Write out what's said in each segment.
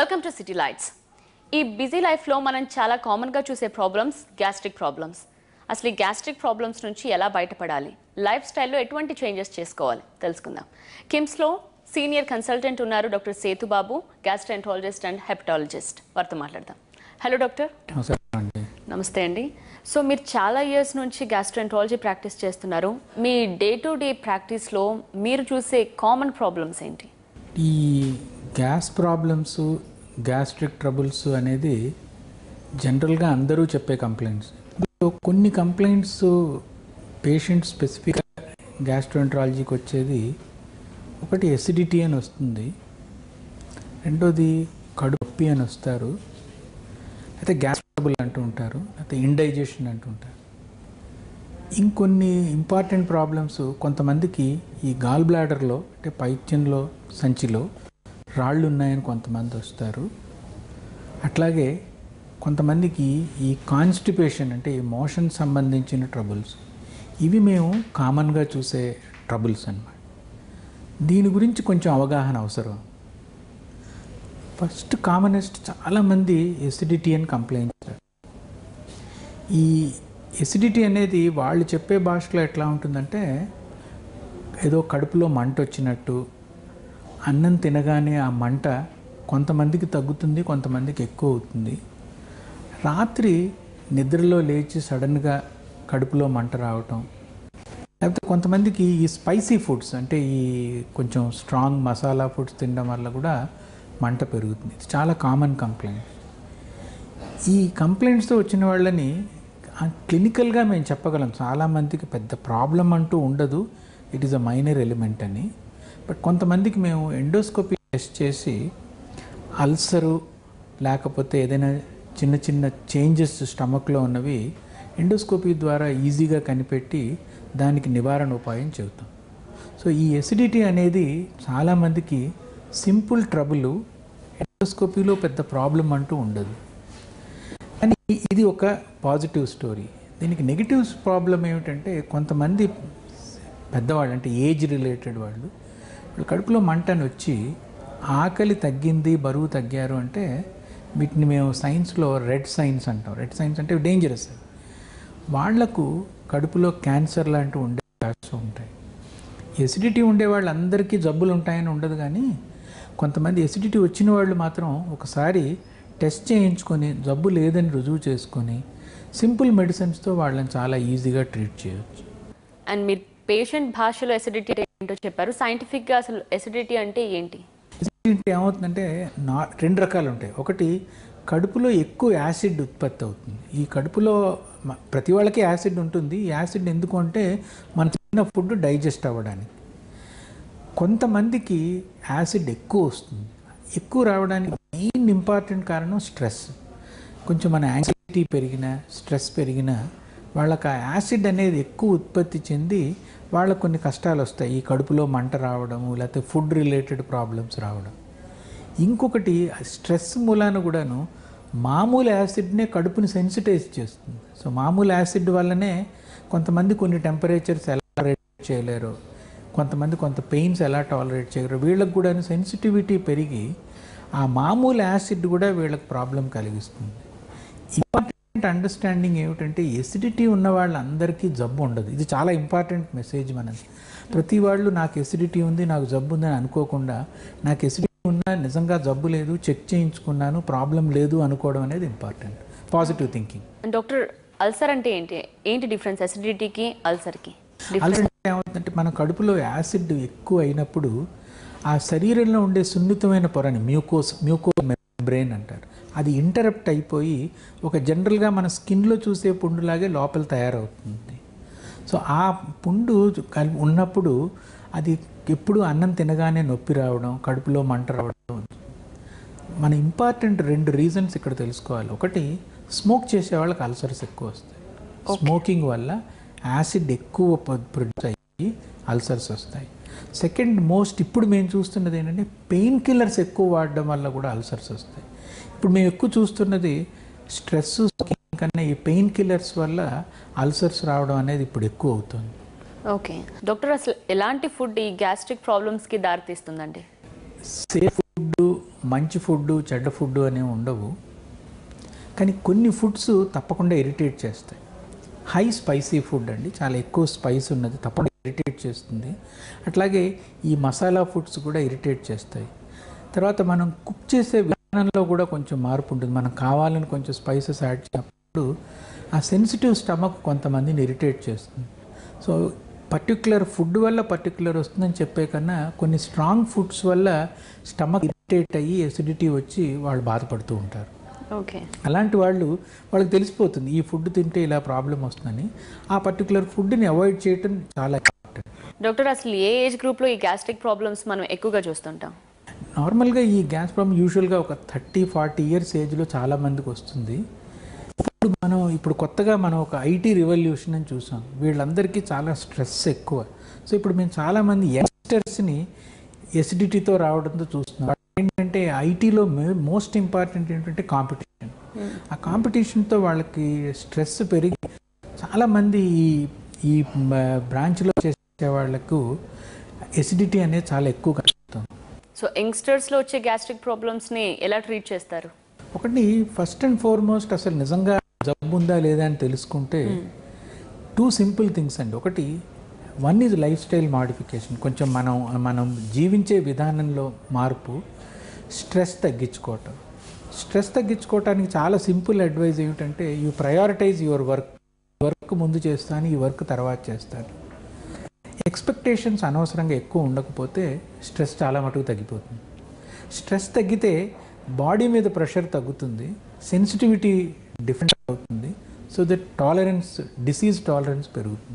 Welcome to city lights ఈ busy లైఫ్లో మనం చాలా కామన్గా చూసే ప్రాబ్లమ్స్ గ్యాస్ట్రిక్ ప్రాబ్లమ్స్ అసలు ఈ గ్యాస్ట్రిక్ ప్రాబ్లమ్స్ నుంచి ఎలా బయటపడాలి లైఫ్ స్టైల్లో ఎటువంటి చేంజెస్ చేసుకోవాలి తెలుసుకుందాం కిమ్స్లో సీనియర్ కన్సల్టెంట్ ఉన్నారు doctor Sethubabu gastroenterologist and hepatologist వారితో మాట్లాడదాం హలో డాక్టర్ నమస్కారం అండి నమస్తే అండి సో మీరు చాలా ఇయర్స్ నుంచి గ్యాస్ట్రెంటాలజీ ప్రాక్టీస్ చేస్తున్నారు మీ డే టు డే ప్రాక్టీస్లో మీరు చూసే కామన్ ప్రాబ్లమ్స్ ఏంటి ఈ గ్యాస్ ప్రాబ్లమ్స్ గ్యాస్ట్రిక్ ట్రబుల్స్ అనేది జనరల్గా అందరూ చెప్పే కంప్లైంట్స్ ఇందులో కొన్ని కంప్లైంట్స్ పేషెంట్ స్పెసిఫిక్గా గ్యాస్ట్రోఎంట్రాలజీకి వచ్చేది ఒకటి ఎసిడిటీ అని వస్తుంది రెండోది కడుపు అని వస్తారు అయితే గ్యాస్ ట్రబుల్ అంటూ ఉంటారు అయితే ఇండైజెషన్ అంటూ ఉంటారు ఇంకొన్ని ఇంపార్టెంట్ ప్రాబ్లమ్స్ కొంతమందికి ఈ గాల్ బ్లాడర్లో అంటే పైత్యంలో సంచిలో రాళ్ళు ఉన్నాయని కొంతమంది వస్తారు అట్లాగే కొంతమందికి ఈ కాన్స్టిపేషన్ అంటే ఈ మోషన్ సంబంధించిన ట్రబుల్స్ ఇవి మేము కామన్గా చూసే ట్రబుల్స్ అన్నమాట దీని గురించి కొంచెం అవగాహన అవసరం ఫస్ట్ కామనెస్ట్ చాలామంది ఎసిడిటీ అని కంప్లైంట్ చేస్తారు ఈ ఎసిడిటీ అనేది వాళ్ళు చెప్పే భాషలో ఎట్లా ఉంటుందంటే ఏదో కడుపులో మంట వచ్చినట్టు అన్నం తినగానే ఆ మంట కొంతమందికి తగ్గుతుంది కొంతమందికి ఎక్కువ అవుతుంది రాత్రి నిద్రలో లేచి సడన్గా కడుపులో మంట రావటం లేకపోతే కొంతమందికి ఈ స్పైసీ ఫుడ్స్ అంటే ఈ కొంచెం స్ట్రాంగ్ మసాలా ఫుడ్స్ తినడం వల్ల కూడా మంట పెరుగుతుంది ఇది చాలా కామన్ కంప్లైంట్ ఈ కంప్లైంట్స్తో వచ్చిన వాళ్ళని ఆ క్లినికల్గా మేము చెప్పగలం చాలామందికి పెద్ద ప్రాబ్లం అంటూ ఉండదు it is a minor element అని బట్ కొంతమందికి మేము ఎండోస్కోపీ టెస్ట్ చేసి అల్సరు లేకపోతే ఏదైనా చిన్న చిన్న చేంజెస్ స్టమక్లో ఉన్నవి ఎండోస్కోపీ ద్వారా ఈజీగా కనిపెట్టి దానికి నివారణ ఉపాయం చెబుతాం సో ఈ ఎసిడిటీ అనేది చాలామందికి సింపుల్ ట్రబుల్ ఎండోస్కోపీలో పెద్ద ప్రాబ్లం అంటూ ఉండదు కానీ ఇది ఒక పాజిటివ్ స్టోరీ దీనికి నెగిటివ్ ప్రాబ్లం ఏమిటంటే కొంతమంది పెద్దవాళ్ళు అంటే ఏజ్ రిలేటెడ్ వాళ్ళు ఇప్పుడు కడుపులో మంటని వచ్చి ఆకలి తగ్గింది బరువు తగ్గారు అంటే వీటిని మేము సైన్స్లో రెడ్ సైన్స్ అంటాం రెడ్ సైన్స్ అంటే డేంజరస్ వాళ్లకు కడుపులో క్యాన్సర్ లాంటివి ఉండే అవకాశం ఉంటాయి ఎసిడిటీ ఉండే వాళ్ళందరికీ జబ్బులు ఉంటాయని ఉండదు కానీ కొంతమంది ఎసిడిటీ వచ్చిన వాళ్ళు మాత్రం ఒకసారి టెస్ట్ చేయించుకొని జబ్బు లేదని రుజువు చేసుకొని సింపుల్ మెడిసిన్స్తో వాళ్ళని చాలా ఈజీగా ట్రీట్ చేయొచ్చు అండ్ మీరు పేషెంట్ భాషలో ఎసిడిటీ ఏంటో చెప్పారు సైంటిఫిక్గా అసలు ఎసిడిటీ అంటే ఏంటి ఎసిడిటీ ఏమవుతుందంటే నా రెండు రకాలు ఉంటాయి ఒకటి కడుపులో ఎక్కువ యాసిడ్ ఉత్పత్తి అవుతుంది ఈ కడుపులో మ- ప్రతి వాళ్ళకి యాసిడ్ ఉంటుంది ఈ యాసిడ్ ఎందుకు అంటే మన తిన్న ఫుడ్ డైజెస్ట్ అవ్వడానికి కొంతమందికి యాసిడ్ ఎక్కువ వస్తుంది ఎక్కువ రావడానికి మెయిన్ ఇంపార్టెంట్ కారణం స్ట్రెస్ కొంచెం మన యాంగ్జైటీ పెరిగిన స్ట్రెస్ పెరిగిన వాళ్ళకి ఆ యాసిడ్ అనేది ఎక్కువ ఉత్పత్తి చెంది వాళ్ళకు కొన్ని కష్టాలు వస్తాయి ఈ కడుపులో మంట రావడము లేకపోతే ఫుడ్ రిలేటెడ్ ప్రాబ్లమ్స్ రావడం ఇంకొకటి స్ట్రెస్ మూలాన కూడాను మామూలు యాసిడ్నే కడుపుని సెన్సిటైజ్ చేస్తుంది సో మామూలు యాసిడ్ వల్లనే కొంతమంది కొన్ని టెంపరేచర్స్ ఎలా టాలరేట్ చేయలేరు కొంతమంది కొంత పెయిన్స్ ఎలా టాలరేట్ చేయలేరు వీళ్ళకి కూడా సెన్సిటివిటీ పెరిగి ఆ మామూలు యాసిడ్ కూడా వీళ్ళకి ప్రాబ్లం కలిగిస్తుంది ఇంపార్టెంట్ అండర్స్టాండింగ్ ఏమిటంటే ఎసిడిటీ ఉన్న వాళ్ళందరికీ జబ్బు ఉండదు ఇది చాలా ఇంపార్టెంట్ మెసేజ్ మనది ప్రతి వాళ్ళు నాకు ఎసిడిటీ ఉంది నాకు జబ్బు ఉందని అనుకోకుండా నాకు ఎసిడిటీ ఉన్నా నిజంగా జబ్బు లేదు చెక్ చేయించుకున్నాను ప్రాబ్లం లేదు అనుకోవడం అనేది important positive thinking and doctor ulcer అంటే ఏంటి ఏంటి డిఫరెన్స్ ఎసిడిటీకి అల్సర్కి అల్సర్ ఏమవుతుందంటే మన కడుపులో యాసిడ్ ఎక్కువ అయినప్పుడు ఆ శరీరంలో ఉండే సున్నితమైన పొరని మ్యూకోస్ మ్యూకో బ్రెయిన్ అంటారు అది ఇంటరప్ట్ అయిపోయి ఒక జనరల్గా మన స్కిన్లో చూసే పుండులాగే లోపల తయారవుతుంది సో ఆ పుండు కల్- ఉన్నప్పుడు అది ఎప్పుడు అన్నం తినగానే నొప్పి రావడం కడుపులో మంట రావడం మన ఇంపార్టెంట్ రెండు రీజన్స్ ఇక్కడ తెలుసుకోవాలి ఒకటి స్మోక్ చేసే వాళ్ళకి అల్సర్స్ ఎక్కువ వస్తాయి స్మోకింగ్ వల్ల యాసిడ్ ఎక్కువ ప్రొడ్యూస్ అయ్యి అల్సర్స్ వస్తాయి సెకండ్ మోస్ట్ ఇప్పుడు మేము చూస్తున్నది ఏంటంటే పెయిన్ కిల్లర్స్ ఎక్కువ వాడడం వల్ల కూడా అల్సర్స్ వస్తాయి ఇప్పుడు మేము ఎక్కువ చూస్తున్నది స్ట్రెస్ కన్నా ఈ పెయిన్ కిల్లర్స్ వల్ల అల్సర్స్ రావడం అనేది ఇప్పుడు ఎక్కువ అవుతుంది ఓకే డాక్టర్ అసలు ఎలాంటి ఫుడ్ ఈ గ్యాస్ట్రిక్ ప్రాబ్లమ్స్కి దారితీస్తుందండి సేఫ్ ఫుడ్ మంచి ఫుడ్ చెడ్డ ఫుడ్ అనేవి ఉండవు కానీ కొన్ని ఫుడ్స్ తప్పకుండా ఇరిటేట్ చేస్తాయి హై స్పైసీ ఫుడ్ అండి చాలా ఎక్కువ స్పైస్ ఉన్నది తప్పకుండా ఇరిటేట్ చేస్తుంది అట్లాగే ఈ మసాలా ఫుడ్స్ కూడా ఇరిటేట్ చేస్తాయి తర్వాత మనం కుక్ చేసే విధానంలో కూడా కొంచెం మార్పు ఉంటుంది మనం కావాలని కొంచెం స్పైసెస్ యాడ్ చేసినప్పుడు ఆ సెన్సిటివ్ స్టమక్ కొంతమందిని ఇరిటేట్ చేస్తుంది సో పర్టికులర్ ఫుడ్ వల్ల పర్టికులర్ వస్తుందని చెప్పే కన్నా కొన్ని స్ట్రాంగ్ ఫుడ్స్ వల్ల స్టమక్ ఇరిటేట్ అయ్యి ఎసిడిటీ వచ్చి వాళ్ళు బాధపడుతూ ఉంటారు ఓకే అలాంటి వాళ్ళు వాళ్ళకి తెలిసిపోతుంది ఈ ఫుడ్ తింటే ఇలా ప్రాబ్లం వస్తుందని ఆ పర్టికులర్ ఫుడ్ని అవాయిడ్ చేయటం చాలా ఇంపార్టెంట్ డాక్టర్ అసలు ఏ ఏజ్ గ్రూప్లో ఈ గ్యాస్ట్రిక్ ప్రాబ్లమ్స్ మనం ఎక్కువగా చూస్తుంటాం నార్మల్గా ఈ గ్యాస్ ప్రాబ్లం యూజువల్గా ఒక థర్టీ ఫార్టీ ఇయర్స్ ఏజ్లో చాలా మందికి వస్తుంది ఇప్పుడు మనం ఇప్పుడు కొత్తగా మనం ఒక ఐటీ రివల్యూషన్ అని చూసాం వీళ్ళందరికీ చాలా స్ట్రెస్ ఎక్కువ సో ఇప్పుడు మేము చాలామంది యంగ్స్టర్స్ని ఎసిడిటీతో రావడంతో చూస్తున్నాం ఏంటంటే ఐటీలో మోస్ట్ ఇంపార్టెంట్ ఏంటంటే కాంపిటీషన్ ఆ కాంపిటీషన్తో వాళ్ళకి స్ట్రెస్ పెరిగి చాలామంది ఈ ఈ బ్రాంచ్లో చేసే వాళ్ళకు ఎసిడిటీ అనేది చాలా ఎక్కువ కలుగుతుంది సో యంగ్స్టర్స్లో వచ్చే గ్యాస్ట్రిక్ ప్రాబ్లమ్స్ని ఎలా ట్రీట్ చేస్తారు ఒకటి ఫస్ట్ అండ్ ఫార్మోస్ట్ అసలు నిజంగా జబ్బు ఉందా లేదా అని తెలుసుకుంటే టూ సింపుల్ థింగ్స్ అండి ఒకటి one is lifestyle modification కొంచెం మనం మనం జీవించే విధానంలో మార్పు స్ట్రెస్ తగ్గించుకోవటం స్ట్రెస్ తగ్గించుకోవటానికి చాలా సింపుల్ అడ్వైజ్ ఏమిటంటే you prioritize your work work ముందు చేస్తాను ఈ వర్క్ తర్వాత చేస్తాను ఎక్స్పెక్టేషన్స్ అనవసరంగా ఎక్కువ ఉండకపోతే స్ట్రెస్ చాలా మటుకు తగ్గిపోతుంది స్ట్రెస్ తగ్గితే బాడీ మీద ప్రెషర్ తగ్గుతుంది సెన్సిటివిటీ డిఫరెంట్ అవుతుంది so that tolerance disease tolerance పెరుగుతుంది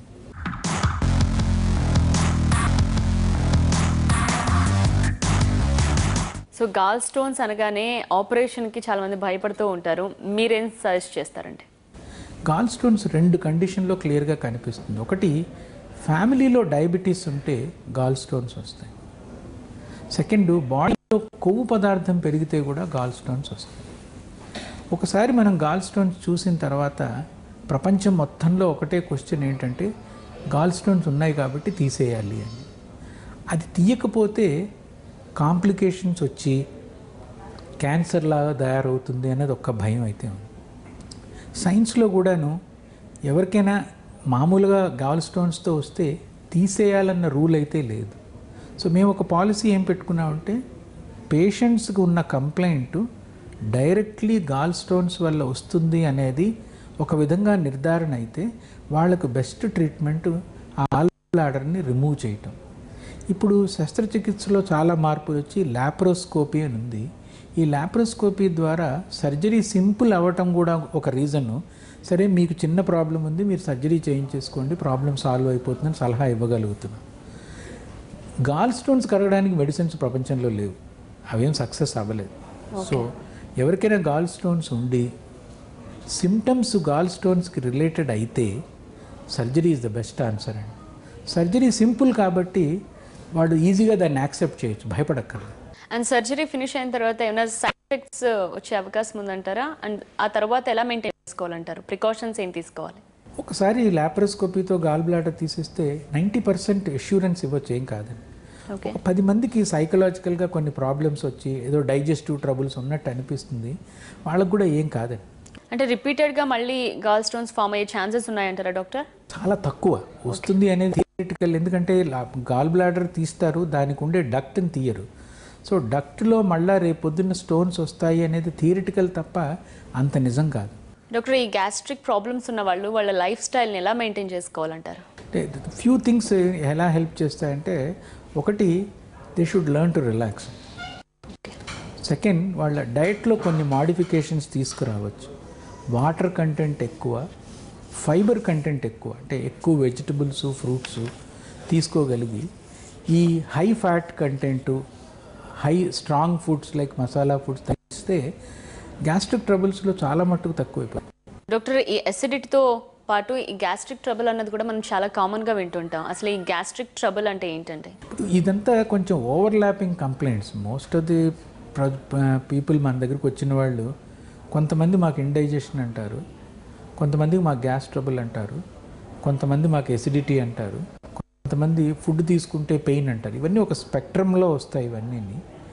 సో గాల్ స్టోన్స్ అనగానే ఆపరేషన్కి చాలా మంది భయపడుతూ ఉంటారు మీరేం సజెస్ట్ చేస్తారండి గాల్ స్టోన్స్ రెండు కండిషన్లో క్లియర్గా కనిపిస్తుంది ఒకటి ఫ్యామిలీలో డయాబెటీస్ ఉంటే గాల్ స్టోన్స్ వస్తాయి సెకండ్ బాడీలో కొవ్వు పదార్థం పెరిగితే కూడా గాల్ స్టోన్స్ వస్తాయి ఒకసారి మనం గాల్ స్టోన్స్ చూసిన తర్వాత ప్రపంచం మొత్తంలో ఒకటే క్వశ్చన్ ఏంటంటే గాల్ స్టోన్స్ ఉన్నాయి కాబట్టి తీసేయాలి అని అది తీయకపోతే కాంప్లికేషన్స్ వచ్చి క్యాన్సర్ లాగా తయారవుతుంది అనేది ఒక భయం అయితే ఉంది సైన్స్లో కూడాను ఎవరికైనా మామూలుగా గాల్ స్టోన్స్తో వస్తే తీసేయాలన్న రూల్ అయితే లేదు సో మేము ఒక పాలసీ ఏం పెట్టుకున్నామంటే పేషెంట్స్కి ఉన్న కంప్లైంట్ డైరెక్ట్లీ గాల్ స్టోన్స్ వల్ల వస్తుంది అనేది ఒక విధంగా నిర్ధారణ అయితే వాళ్ళకు బెస్ట్ ట్రీట్మెంట్ ఆ గాల్ బ్లాడర్ని రిమూవ్ చేయటం ఇప్పుడు శస్త్రచికిత్సలో చాలా మార్పులు వచ్చి లాప్రోస్కోపీ అని ఉంది ఈ లాప్రోస్కోపీ ద్వారా సర్జరీ సింపుల్ అవ్వటం కూడా ఒక రీజను సరే మీకు చిన్న ప్రాబ్లం ఉంది మీరు సర్జరీ చేయించేసుకోండి ప్రాబ్లం సాల్వ్ అయిపోతుందని సలహా ఇవ్వగలుగుతున్నాం గాల్ స్టోన్స్ కరగడానికి మెడిసిన్స్ ప్రపంచంలో లేవు అవేం సక్సెస్ అవ్వలేదు సో ఎవరికైనా గాల్ స్టోన్స్ ఉండి సిమ్టమ్స్ గాల్ స్టోన్స్కి రిలేటెడ్ అయితే surgery is the best answer అండి సర్జరీ సింపుల్ కాబట్టి వాడు ఈజీగా దాన్ని యాక్సెప్ట్ చేయొచ్చు భయపడక్కర్లేదు అండ్ సర్జరీ ఫినిష్ అయిన తర్వాత ఏమైనా సైడ్ ఎఫెక్ట్స్ వచ్చే అవకాశం ఉందంటారా అండ్ ఆ తర్వాత ఎలా మెయింటైన్ చేసుకోవాలంటారు ప్రికాషన్స్ ఏం తీసుకోవాలి ఒకసారి లాప్రోస్కోపీతో గాల్ బ్లాడర్ తీసేస్తే నైంటీ పర్సెంట్ అష్యూరెన్స్ ఇవ్వచ్చు ఏం కాదని ఓకే ఒక పది మందికి సైకలాజికల్గా కొన్ని ప్రాబ్లమ్స్ వచ్చి ఏదో డైజెస్టివ్ ట్రబుల్స్ ఉన్నట్టు అనిపిస్తుంది వాళ్ళకు కూడా ఏం కాదండి అంటే రిపీటెడ్గా మళ్ళీ గాల్ స్టోన్స్ ఫామ్ అయ్యే ఛాన్సెస్ ఉన్నాయంటారా డాక్టర్ చాలా తక్కువ వస్తుంది అనేది థియరిటికల్ ఎందుకంటే గాల్ బ్లాడర్ తీస్తారు దానికి ఉండే డక్ట్ని తీయరు సో డక్ట్లో మళ్ళా రేపు పొద్దున్న స్టోన్స్ వస్తాయి అనేది థియరిటికల్ తప్ప అంత నిజం కాదు డాక్టర్ ఈ గ్యాస్ట్రిక్ ప్రాబ్లమ్స్ ఉన్న వాళ్ళు వాళ్ళ లైఫ్ స్టైల్ని ఎలా మెయింటైన్ చేసుకోవాలంటారు అంటే ఫ్యూ థింగ్స్ ఎలా హెల్ప్ చేస్తాయంటే ఒకటి they should learn to relax second వాళ్ళ డైట్లో కొన్ని మాడిఫికేషన్స్ తీసుకురావచ్చు వాటర్ కంటెంట్ ఎక్కువ ఫైబర్ కంటెంట్ ఎక్కువ అంటే ఎక్కువ వెజిటబుల్స్ ఫ్రూట్స్ తీసుకోగలిగి ఈ high fat content high strong foods like masala foods తగ్గిస్తే గ్యాస్ట్రిక్ ట్రబుల్స్లో చాలా మట్టుకు తక్కువైపోతుంది డాక్టర్ ఈ అసిడిటీతో పాటు ఈ గ్యాస్ట్రిక్ ట్రబుల్ అన్నది కూడా మనం చాలా కామన్గా వింటుంటాం అసలు ఈ గ్యాస్ట్రిక్ ట్రబుల్ అంటే ఏంటంటే ఇదంతా కొంచెం overlapping complaints most of the people మన దగ్గరికి వచ్చిన వాళ్ళు కొంతమంది మాకు ఇండైజెషన్ అంటారు కొంతమందికి మాకు గ్యాస్ ట్రబుల్ అంటారు కొంతమంది మాకు ఎసిడిటీ అంటారు కొంతమంది ఫుడ్ తీసుకుంటే పెయిన్ అంటారు ఇవన్నీ ఒక స్పెక్ట్రంలో వస్తాయి ఇవన్నీ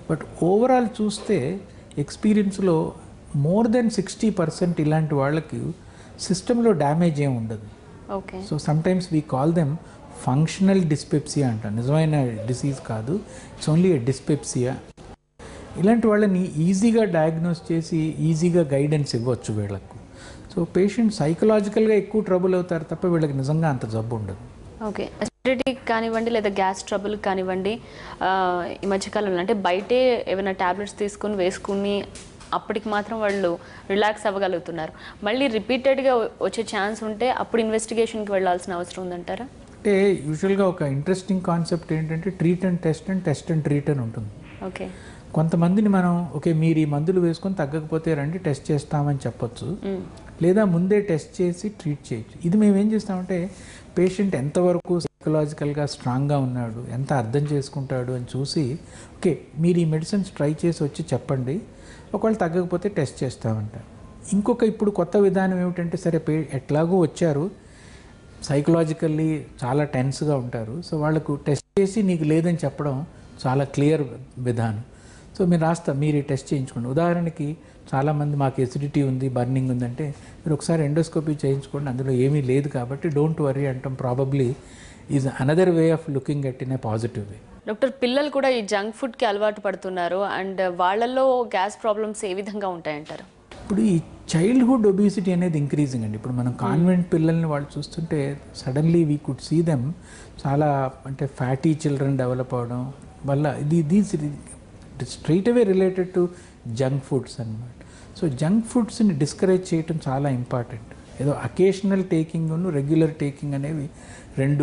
బట్ ఓవరాల్ చూస్తే ఎక్స్పీరియన్స్లో మోర్ దెన్ సిక్స్టీ పర్సెంట్ ఇలాంటి వాళ్ళకి సిస్టంలో డ్యామేజ్ ఏమి ఉండదు okay so sometimes we call them functional dyspepsia అంట నిజమైన డిసీజ్ కాదు ఇట్స్ ఓన్లీ ఎ డిస్పెప్సియా ఇలాంటి వాళ్ళని ఈజీగా డయాగ్నోస్ చేసి ఈజీగా గైడెన్స్ ఇవ్వచ్చు వీళ్ళకు సో పేషెంట్ సైకలాజికల్గా ఎక్కువ ట్రబుల్ అవుతారు తప్ప వీళ్ళకి నిజంగా అంత జబ్బు ఉండదు ఓకే అసిడిటీ కానివ్వండి లేదా గ్యాస్ ట్రబుల్ కానివ్వండి ఆ, ఈ మధ్యకాలంలో అంటే బయటే ఏమైనా ట్యాబ్లెట్స్ తీసుకుని వేసుకుని అప్పటికి మాత్రం వాళ్ళు రిలాక్స్ అవ్వగలుగుతున్నారు మళ్ళీ రిపీటెడ్గా వచ్చే ఛాన్స్ ఉంటే అప్పుడు ఇన్వెస్టిగేషన్కి వెళ్ళాల్సిన అవసరం ఉందంటారా అంటే యూజువల్గా ఒక ఇంట్రెస్టింగ్ కాన్సెప్ట్ ఏంటంటే treat and test and test and treat అని ఉంటుంది ఓకే కొంతమందిని మనం ఓకే మీరు ఈ మందులు వేసుకొని తగ్గకపోతే రండి టెస్ట్ చేస్తామని చెప్పొచ్చు లేదా ముందే టెస్ట్ చేసి ట్రీట్ చేయొచ్చు ఇది మేము ఏం చేస్తామంటే పేషెంట్ ఎంతవరకు సైకలాజికల్గా స్ట్రాంగ్గా ఉన్నాడు ఎంత అర్థం చేసుకుంటాడు అని చూసి ఓకే మీరు ఈ మెడిసిన్స్ ట్రై చేసి వచ్చి చెప్పండి ఒకవేళ తగ్గకపోతే టెస్ట్ చేస్తామంట ఇంకొక ఇప్పుడు కొత్త విధానం ఏమిటంటే సరే పే ఎట్లాగో వచ్చారు సైకలాజికల్లీ చాలా టెన్స్గా ఉంటారు సో వాళ్ళకు టెస్ట్ చేసి నీకు లేదని చెప్పడం చాలా క్లియర్ విధానం సో మీరు రాస్తా మీరు ఈ టెస్ట్ చేయించుకోండి ఉదాహరణకి చాలామంది మాకు ఎసిడిటీ ఉంది బర్నింగ్ ఉందంటే మీరు ఒకసారి ఎండోస్కోపీ చేయించుకోండి అందులో ఏమీ లేదు కాబట్టి డోంట్ వరీ అంటాం probably is another way of looking at in a positive way doctor పిల్లలు కూడా ఈ జంక్ ఫుడ్కి అలవాటు పడుతున్నారు అండ్ వాళ్ళల్లో గ్యాస్ ప్రాబ్లమ్స్ ఏ విధంగా ఉంటాయంటారు ఇప్పుడు ఈ చైల్డ్హుడ్ ఒబిసిటీ అనేది ఇంక్రీజింగ్ అండి ఇప్పుడు మనం కాన్వెంట్ పిల్లల్ని వాళ్ళు చూస్తుంటే suddenly we could see them చాలా అంటే ఫ్యాటీ చిల్డ్రన్ డెవలప్ అవడం వల్ల ఇది these straightaway related to junk foods అన్నమాట సో జంక్ ఫుడ్స్ని డిస్కరేజ్ చేయటం చాలా ఇంపార్టెంట్ ఏదో అకేషనల్ టేకింగ్ రెగ్యులర్ టేకింగ్ అనేవి రెండు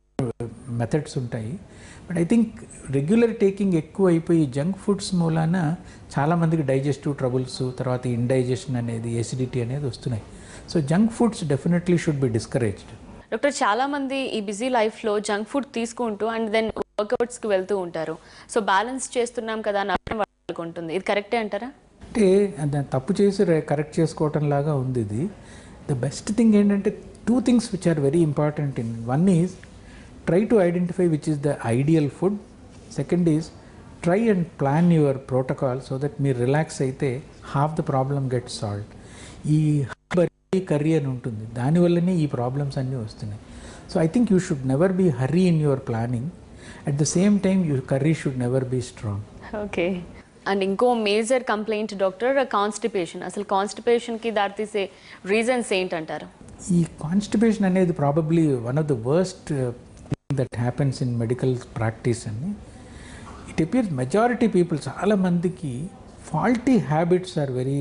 మెథడ్స్ ఉంటాయి but I think regular taking ఎక్కువ అయిపోయి జంక్ ఫుడ్స్ మూలాన చాలామందికి డైజెస్టివ్ ట్రబుల్స్ తర్వాత ఇండైజెషన్ అనేది ఎసిడిటీ అనేది వస్తున్నాయి so junk foods definitely should be discouraged doctor చాలా మంది ఈ బిజీ లైఫ్లో జంక్ ఫుడ్ తీసుకుంటూ అండ్ దెన్ వర్కౌట్స్కి వెళ్తూ ఉంటారు సో బ్యాలెన్స్ చేస్తున్నాం కదా అని అర్థం వాళ్ళకి ఉంటుంది ఇది కరెక్టే అంటారా అంటే దాన్ని తప్పు చేసి కరెక్ట్ చేసుకోవటం లాగా ఉంది ఇది ద బెస్ట్ థింగ్ ఏంటంటే two things which are very important in one is try to identify which is the ideal food second is try and plan your protocol so that మీరు రిలాక్స్ అయితే half the problem get solve ఈ hurry curry అని ఉంటుంది దానివల్లనే ఈ problems అన్నీ వస్తున్నాయి so I think you should never be hurry in your planning at the same time your curry should never be strong okay and ఇంకో major complaint doctor constipation అసలు కాన్స్టిపేషన్కి దారితీసే రీజన్స్ ఏంటంటారు ఈ కాన్స్టిపేషన్ అనేది probably one of the worst that happens in medical practice అని it appears majority people చాలా మందికి faulty habits are very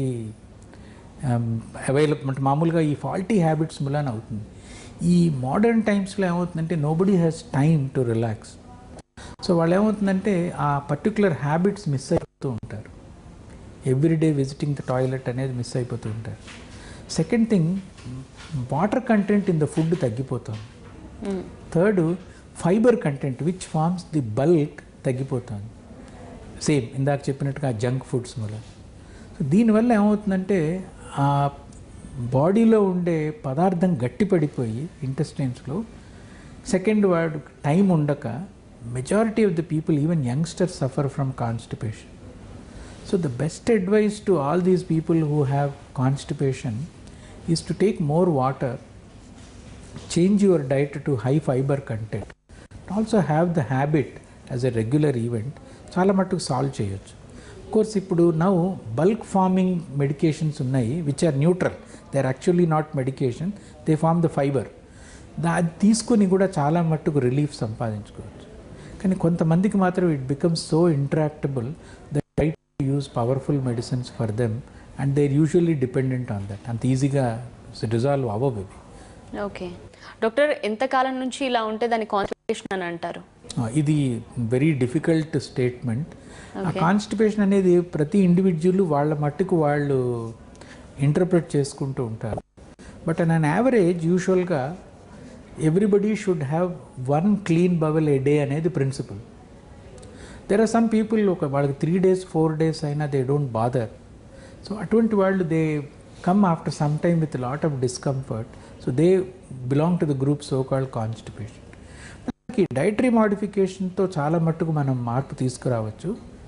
available అంటే మామూలుగా ఈ ఫాల్టీ హ్యాబిట్స్ మూలాన అవుతుంది ఈ మోడర్న్ టైమ్స్లో ఏమవుతుందంటే nobody has time to relax so వాళ్ళు ఏమవుతుందంటే ఆ పర్టికులర్ హ్యాబిట్స్ మిస్ అయిపోతూ ఉంటారు ఎవ్రీడే విజిటింగ్ ద టాయిలెట్ అనేది మిస్ అయిపోతూ ఉంటారు second thing water content in the food తగ్గిపోతుంది third fiber content which forms the bulk తగ్గిపోతుంది సేమ్ ఇందాక చెప్పినట్టుగా జంక్ ఫుడ్స్ వల్ల సో దీనివల్ల ఏమవుతుందంటే ఆ బాడీలో ఉండే పదార్థం గట్టిపడిపోయి ఇంటెస్టైన్స్లో సెకండ్ వాడు టైం ఉండక majority of the people even youngsters suffer from constipation so the best advice to all these people who have constipation is to take more water change your diet to high fiber content also have the habit as a regular event చాలా మట్టుకు solve చేయొచ్చు course ఇప్పుడు now bulk forming medications ఉన్నాయి which are neutral they are actually not medication they form the fiber దా అది తీసుకొని కూడా చాలా మట్టుకు రిలీఫ్ సంపాదించుకోవచ్చు కానీ కొంతమందికి మాత్రం it becomes so intractable that try to use powerful medicines for them and they are usually dependent on that అంత ఈజీగా రిజాల్వ్ అవ్వవు ఇవి ఓకే డాక్టర్ ఎంతకాలం నుంచి ఇలా ఉంటే దాన్ని కాన్స్టిపేషన్ అని అంటారు ఆ, ఇది వెరీ డిఫికల్ట్ స్టేట్మెంట్ ఆ కాన్స్టిపేషన్ అనేది ప్రతి ఇండివిజువల్ వాళ్ళ మట్టుకు వాళ్ళు ఇంటర్ప్రిట్ చేసుకుంటూ ఉంటారు బట్ అన్ అన్ యావరేజ్ యూజువల్గా everybody should have one clean bowel a day అనేది principle there are some people ఒక వాళ్ళకి త్రీ డేస్ ఫోర్ డేస్ అయినా దే డోంట్ బాదర్ సో అటువంటి వాళ్ళు they come after some time with lot of discomfort so they belong to the group so called constipation dietary మాడిఫికేషన్తో చాలా మట్టుకు మనం మార్పు తీసుకురావచ్చు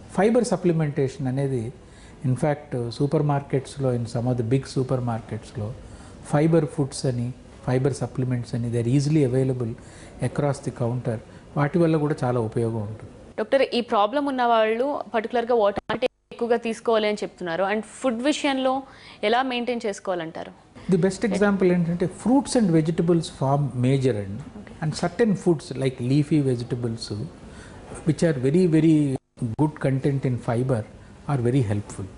ఫైబర్ సప్లిమెంటేషన్ అనేది ఇన్ఫ్యాక్ట్ సూపర్ మార్కెట్స్లో in some of the big సూపర్ మార్కెట్స్లో ఫైబర్ ఫుడ్స్ అని ఫైబర్ సప్లిమెంట్స్ అని they are easily available across the counter వాటి వల్ల కూడా చాలా ఉపయోగం ఉంటుంది డాక్టర్ ఈ ప్రాబ్లం ఉన్న వాళ్ళు పర్టికులర్గా వాటర్ అంటే ఎక్కువగా తీసుకోవాలి అని చెప్తున్నారు అండ్ ఫుడ్ విషయంలో ఎలా మెయింటైన్ చేసుకోవాలంటారు ది బెస్ట్ ఎగ్జాంపుల్ ఏంటంటే fruits and vegetables form major and and certain foods like leafy vegetables which are very very good content in fiber are very helpful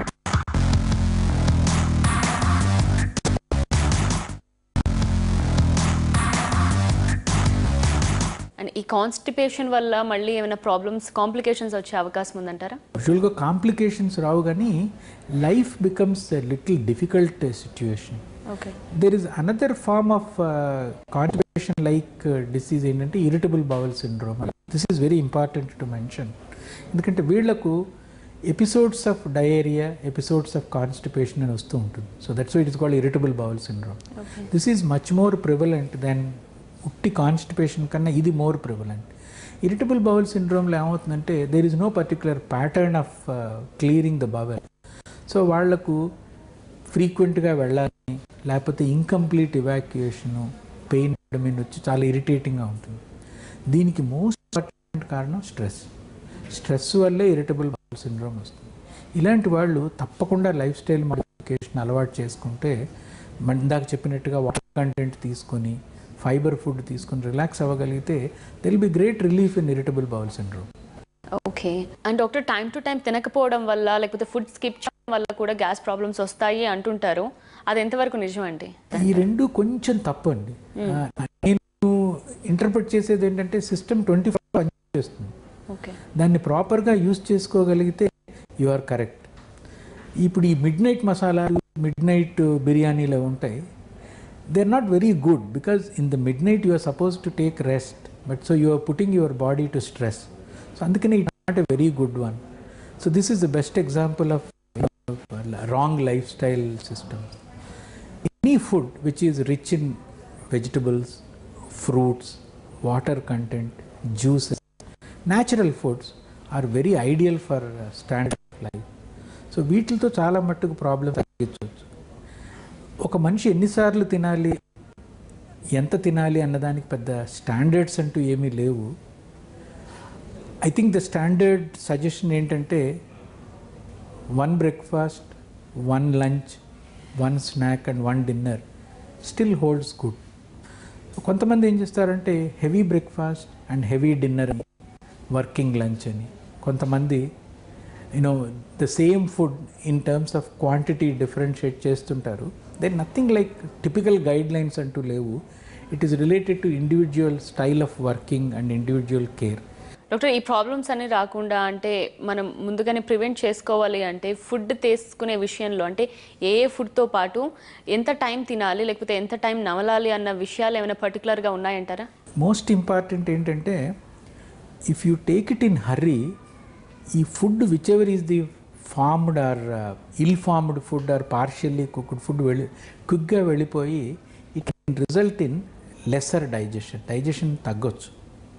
and ఈ కాన్స్టిపేషన్ వల్ల మళ్ళీ ఏమైనా problems complications వచ్చే అవకాశం ఉందంటారా యూజువల్గా కాంప్లికేషన్స్ రావు కానీ life becomes little difficult situation okay there is another form of constipation like disease ఏంటంటే irritable bowel syndrome this is very important to mention ఎందుకంటే వీళ్లకు episodes of diarrhoea episodes of constipation అని వస్తూ ఉంటుంది so that's it is called irritable bowel syndrome this is much more prevalent than ఉట్టి constipation కన్నా ఇది more prevalent irritable bowel సిండ్రోమ్లో ఏమవుతుందంటే there is no particular pattern of clearing the bowel so వాళ్లకు ఫ్రీక్వెంట్గా వెళ్ళాలని లేకపోతే ఇంకంప్లీట్ ఇవాక్యుయేషను పెయిన్ మీన్ వచ్చి చాలా ఇరిటేటింగ్గా ఉంటుంది దీనికి మోస్ట్ ఇంపార్టెంట్ కారణం స్ట్రెస్ స్ట్రెస్ వల్లే ఇరిటబుల్ బౌల్ సిండ్రోమ్ వస్తుంది ఇలాంటి వాళ్ళు తప్పకుండా లైఫ్ స్టైల్ మోడిఫికేషన్ అలవాటు చేసుకుంటే మన ఇందాక చెప్పినట్టుగా వాటర్ కంటెంట్ తీసుకొని ఫైబర్ ఫుడ్ తీసుకొని రిలాక్స్ అవ్వగలిగితే they'll be great relief in irritable bowel syndrome okay and doctor time to time తినకపోవడం వల్ల లేకపోతే ఫుడ్ స్కిప్ చేయడం వల్ల కూడా గ్యాస్ ప్రాబ్లమ్స్ వస్తాయి అంటుంటారు అది ఎంతవరకు నిజం అండి ఈ రెండు కొంచెం తప్పు అండి ఆ, నేను ఇంటర్ప్రిట్ చేసేది ఏంటంటే సిస్టమ్ ట్వంటీ ఫోర్ పనిచేస్తుంది ఓకే దాన్ని ప్రాపర్గా యూస్ చేసుకోగలిగితే యు ఆర్ కరెక్ట్ ఇప్పుడు ఈ మిడ్ నైట్ మసాలాలు మిడ్ నైట్ బిర్యానీలు ఉంటాయి they are not very good because in the midnight you are suppose to take rest but so you are putting your body to stress so అందుకని it not a very good one so this is the best example of wrong lifestyle system any food which is rich in vegetables, fruits, water content, juices, natural foods are very ideal for uh, standard of life. So వీటితో చాలా మట్టుకు problem తగ్గించవచ్చు ఒక మనిషి ఎన్నిసార్లు తినాలి ఎంత తినాలి అన్నదానికి పెద్ద స్టాండర్డ్స్ అంటూ ఏమీ లేవు I think the standard suggestion ఏంటంటే one breakfast one lunch one snack and one dinner still holds good కొంతమంది ఏం చేస్తారంటే heavy breakfast and heavy dinner అని వర్కింగ్ లంచ్ అని కొంతమంది you know the same food in terms of quantity differentiate చేస్తుంటారు then nothing like typical guidelines అంటూ లేవు it is related to individual style of working and individual care doctor ఈ problems అన్ని రాకుండా అంటే మనం ముందుగానే ప్రివెంట్ చేసుకోవాలి అంటే ఫుడ్ తీసుకునే విషయంలో అంటే ఏ ఏ ఫుడ్తో పాటు ఎంత టైం తినాలి లేకపోతే ఎంత టైం నవలాలి అన్న విషయాలు ఏమైనా పర్టికులర్గా ఉన్నాయంటారా మోస్ట్ ఇంపార్టెంట్ ఏంటంటే if you take it in hurry ఈ food whichever is the formed or ill formed food or partially cooked food వెళ్ళి క్విక్గా వెళ్ళిపోయి it result in lesser digestion digestion తగ్గొచ్చు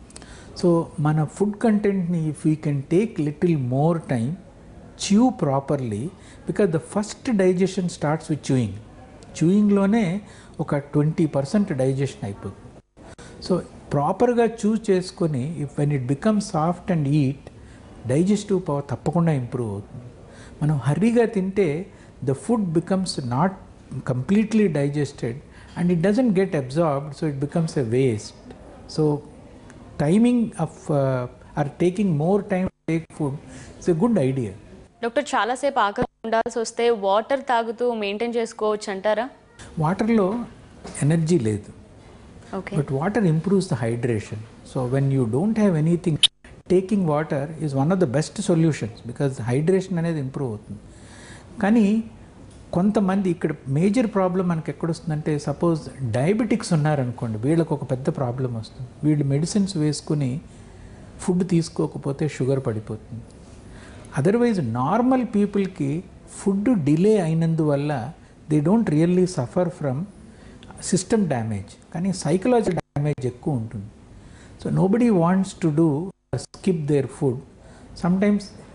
సో మన ఫుడ్ కంటెంట్ని if you can take little more time chew properly because the first digestion starts with chewing చూయింగ్లోనే ఒక twenty percent digestion అయిపోతుంది so ప్రాపర్గా చూస్ చేసుకొని if when it become soft and eat digestive power తప్పకుండా improve అవుతుంది మనం హర్రీగా తింటే the food becomes not completely digested and it doesn't get absorbed so it becomes a waste so timing of or taking more time take food it's a good idea doctor చాలాసేపు ఆకలి ఉండాల్సి వస్తే water తాగుతూ maintain చేసుకోవచ్చు అంటారా వాటర్లో energy లేదు okay but water improves the hydration so when you don't have anything taking water is one of the best solutions because hydration అనేది ఇంప్రూవ్ అవుతుంది కానీ కొంతమంది ఇక్కడ మేజర్ ప్రాబ్లం మనకి ఎక్కడొస్తుందంటే సపోజ్ డయాబెటిక్స్ ఉన్నారనుకోండి వీళ్ళకి ఒక పెద్ద ప్రాబ్లం వస్తుంది వీళ్ళు మెడిసిన్స్ వేసుకుని ఫుడ్ తీసుకోకపోతే షుగర్ పడిపోతుంది అదర్వైజ్ నార్మల్ పీపుల్కి ఫుడ్ డిలే అయినందువల్ల they don't really suffer from system damage కానీ సైకలాజికల్ డ్యామేజ్ ఎక్కువ ఉంటుంది so nobody wants to do skip their food sometimes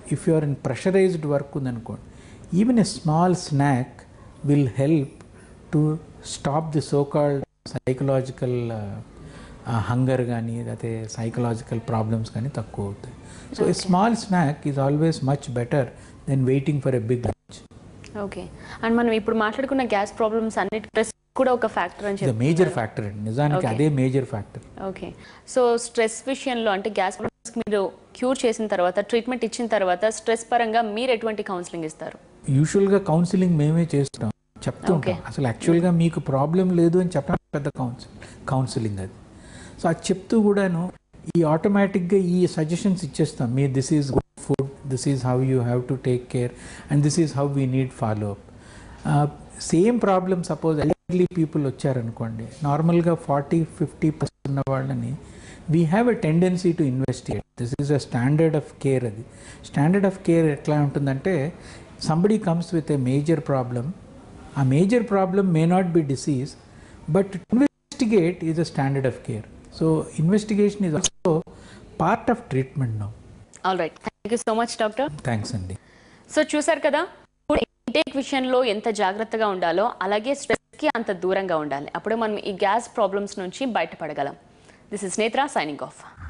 if you are in pressurized work ఉందనుకోండి even a small snack will help to stop the so called psychological hunger కానీ లేకపోతే psychological problems కానీ తక్కువ అవుతాయి so a small snack is always much better than waiting for a big lunch okay and మనం ఇప్పుడు మాట్లాడుకున్న gas problems అన్నిటి stress కూడా ఒక ఫ్యాక్టర్ అని ద చెప్పి మేజర్ ఫ్యాక్టర్ అండి నిజానికి Okay. అదే major factor okay so stress విషయంలో అంటే గ్యాస్ ప్రాబ్లమ్స్ మీరు క్యూర్ చేసిన తర్వాత ట్రీట్మెంట్ ఇచ్చిన తర్వాత స్ట్రెస్ పరంగా మీరు ఎటువంటి కౌన్సిలింగ్ ఇస్తారు యూజువల్గా కౌన్సిలింగ్ మేమే చేస్తాం చెప్తూ Okay. ఉంటాం అసలు యాక్చువల్గా మీకు ప్రాబ్లం లేదు అని చెప్పడం పెద్ద కౌన్సిల్ కౌన్సిలింగ్ అది సో అది చెప్తూ కూడాను ఈ ఆటోమేటిక్గా ఈ సజెషన్స్ ఇచ్చేస్తాం మీ this is good food this is how you have to take care and this is how we need follow up same problem suppose elderly people వచ్చారనుకోండి నార్మల్గా ఫార్టీ ఫిఫ్టీ పర్సెంట్ ఉన్న వాళ్ళని we have a tendency to investigate this is a standard of care అది standard of care ఎట్లా ఉంటుందంటే somebody comes with a major problem ఆ major problem may not be disease but investigate is a standard of care so investigation is also part of treatment no all right thank you so much doctor thanks అండి so చూసారు కదా food intake విషయంలో ఎంత జాగ్రత్తగా ఉండాలో అలాగే స్ట్రెస్కి అంత దూరంగా ఉండాలి అప్పుడే మనం ఈ గ్యాస్ ప్రాబ్లమ్స్ నుంచి బయటపడగలం this is Netra signing of